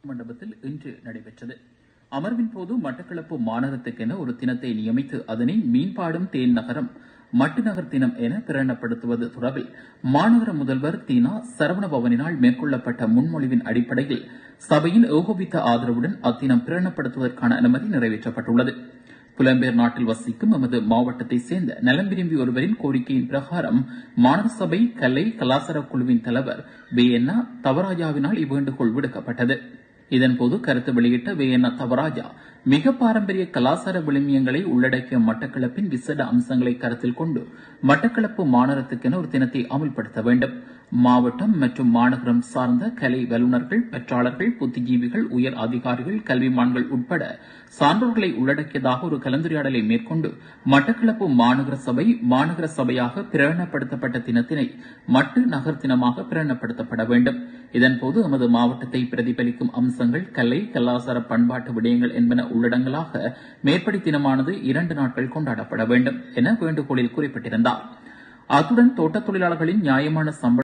மண்டபத்தில் இன்று நடைபெற்றது அமர்வின் போது மட்டக்களப்பு மாநகரத்துக்கென ஒரு தினத்தை நியமித்து அதனை மீன்பாடும் தேன் நகரம் மட்டுநகர் தினம் என பிரகடனப்படுத்துவது தொடர்பில் மாநகர முதல்வர் தீனா சரவணபவனினால் மேற்கொள்ளப்பட்ட முன்மொழிவின் அடிப்படையில் சபையின் ஏகோபித்த ஆதரவுடன் அத்தினம் பிரகடனப்படுத்துவதற்கான அனுமதி நிறைவேற்றப்பட்டுள்ளது புலம்பெயர் நாட்டில் வசிக்கும் எமது மாவட்டத்தை சேர்ந்த நலம் விரும்பி ஒருவரின் கோரிக்கையின் பிரகாரம் மாநகர சபை கலை கலாசார குழுவின் தலைவர் வேயண்ணா தவராஜாவினால் இவ்வேண்டுகோள் விடுக்கப்பட்டது இதன்போது கருத்து வெளியிட்ட வேயண்ணா தவராஜா மிக பாரம்பரிய கலாசார விழுமியங்களை உள்ளடக்கிய மட்டக்களப்பின் விசேட அம்சங்களை கருத்தில் கொண்டு மட்டக்களப்பு மாநகரத்துக்கென ஒரு தினத்தை அமல்படுத்த வேண்டும் மாவட்டம் மற்றும் மாநகரம் சார்ந்த கலை வல்லுநர்கள் பெற்றாளர்கள் புத்திஜீவிகள் உயர் அதிகாரிகள் கல்விமான்கள் உட்பட சான்றோர்களை உள்ளடக்கியதாக ஒரு கலந்துரையாடலை மேற்கொண்டு மட்டக்களப்பு மாநகர சபை மாநகர சபையாக பிரகடனப்படுத்தப்பட்ட தினத்தினை மட்டு நகர் தினமாக பிரகடனப்படுத்தப்பட வேண்டும் இதன்போது எமது மாவட்டத்தை பிரதிபலிக்கும் அம்சங்கள் கலை கலாசார பண்பாட்டு விடயங்கள் என்பன உள்ளடங்கலாக மேற்படி தினமானது இரண்டு நாட்கள் கொண்டாடப்பட வேண்டும் என வேண்டுகோளில் குறிப்பிட்டிருந்தார் அத்துடன் தோட்டத் தொழிலாளர்களின் நியாயமான சம்பள